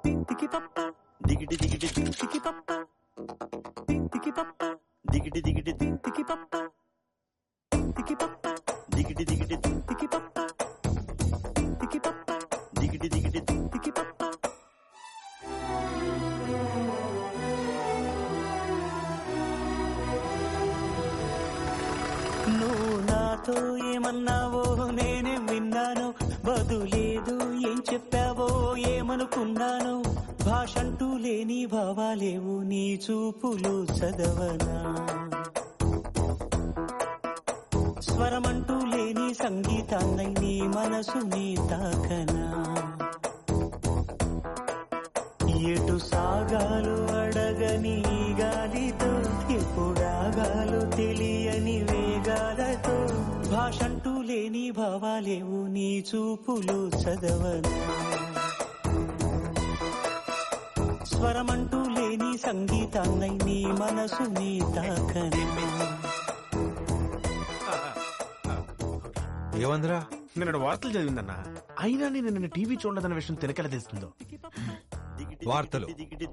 తికి పప్ప దిగిటి దిగిటి తికి పప్ప తికి పప్ప దిగిటి దిగిటి తికి పప్ప తికి పప్ప దిగిటి దిగిటి తికి పప్ప తికి పప్ప దిగిటి దిగిటి తికి పప్ప నువ్వు నాతో ఏమన్నావో నేనేం విన్నాను బదులేదు ఏం చెప్పావో ఏమనుకున్నాను భాషంటూ లేని భావాలేవు నీ చూపులు చదవనా స్వరమంటూ లేని సంగీతాన్నై నీ మనసుని తాకనా ఎటు సాగాలు అడగని గాలితో ఎప్పుడాగాలు తెలియని వేగాలతో భాషంటూ లేని భావాలేవు నీ చూపులు చదవను స్వరమంటూ లేని సంగీతాన్నై నీ మనసుని తాకను ఏమందిరా నిన్న వార్తలు చదివిందన్నా అయినా నేను నిన్న టీవీ చూడలేదన్న విషయం తినకెలా తెలుస్తుందో వార్తలు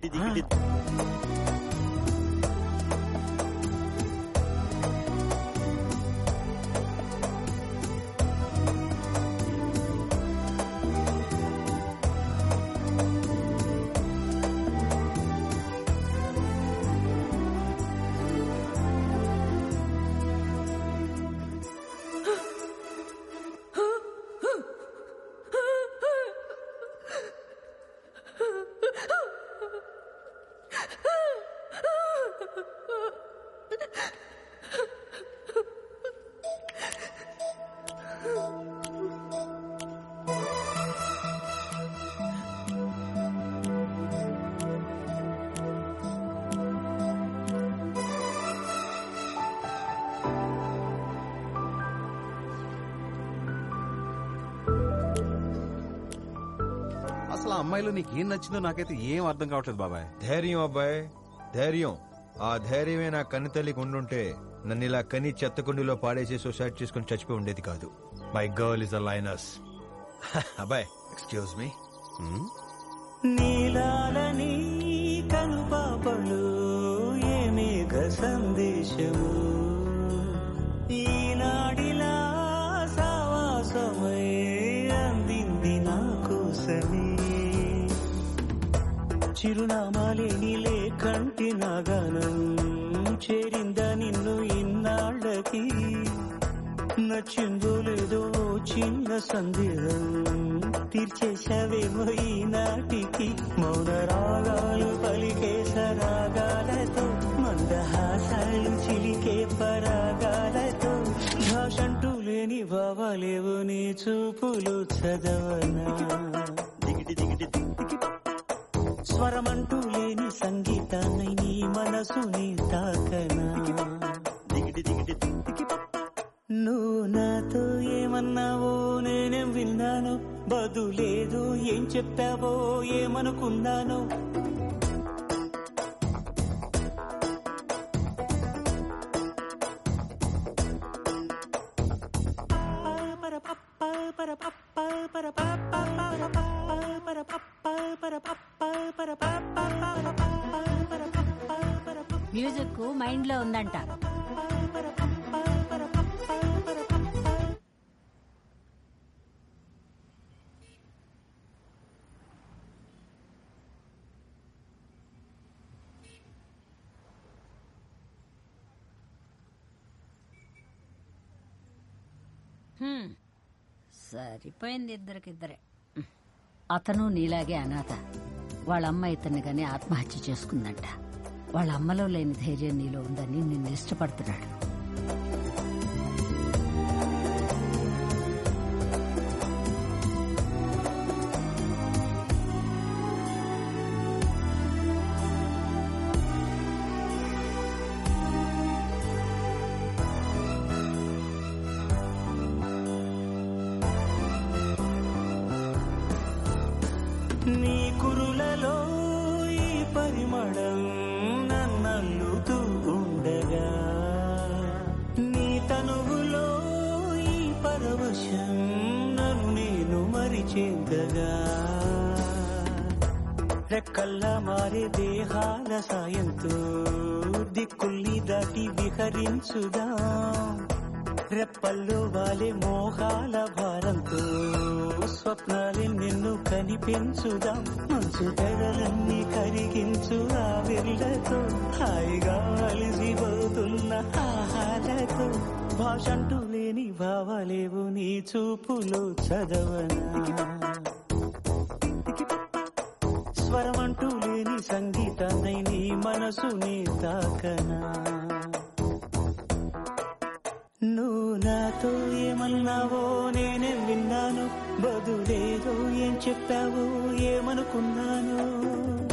అసలు ఆ అమ్మాయిలో నీకు ఏం నచ్చిందో నాకైతే ఏం అర్థం కావట్లేదు బాబాయ్ ధైర్యం అబ్బాయి ధైర్యం ఆ ధైర్యమే నా కన్ను తల్లికి ఉండుంటే నన్ను ఇలా కని చెత్తకుండిలో పాడేసి సూసైడ్ చేసుకుని చచ్చిపోయి ఉండేది కాదు my girl is a lioness అబ్బాయి ఎక్స్క్యూజ్ మీ నీలాలని కనుపాపలు ఏమేఘ సందేశము ఈనాడిలా సావాసమై అందింది నా కోసమే చిరునామాలేని లేకంటి నాగానం చేరిందా నిన్ను ఇన్నాళ్ళకి నచ్చిందో లేదో ఓ చిన్న సందేహం తీర్చేశావేమో ఈనాటికి మౌన రాగాలు పలికే సరాగాలతో మందహాసాలు చిలికే పరాగాలతో భాషంటూ లేని భావాలేవు నీ చూపులు చదవనా దిగిటి దిగిటి దిగిటి స్వరమంటూ లేని సంగీతాన్ని నీ మనసుని తాకనా దిగిటి దిగిటి దిగిటి నువ్వు నాతో ఏమన్నావో నేనేం విన్నాను బదులేదు ఏం చెప్పావో ఏమనుకున్నాను మ్యూజిక్ మైండ్ లో ఉందంట హ్మ్. సరిపోయింది ఇద్దరికిద్దరే అతను నీలాగే అనాథ వాళ్ళ అమ్మ ఇతన్ని గాని ఆత్మహత్య చేసుకుందంట వాళ్ళ అమ్మలో లేని ధైర్యం నీలో ఉందని నిన్ను ఇష్టపడుతున్నాడు నీ కురులలో ఈ పరిమళం నన్నల్లుతూ ఉండగా రెక్కల్లా మారే దేహాల సాయంతో దిక్కుల్ని దాటి విహరించుదా రెప్పల్లో వాలే మోహాల భారంతో స్వప్నాలే నిన్ను కనిపించుదా మంచు తెరలన్నీ కరిగించు ఆ విర్లతో హాయిగా అలిసిపోతున్న ఆహాలతో భాషంటూ లేని భావాలేవు నీ చూపులో చదవనా స్వరమంటూ లేని సంగీతాన్ని నీ మనసుని తాకనా నువ్వు నాతో ఏమన్నావో నేనే విన్నాను బదులేదో ఏం చెప్పావో ఏమనుకున్నాను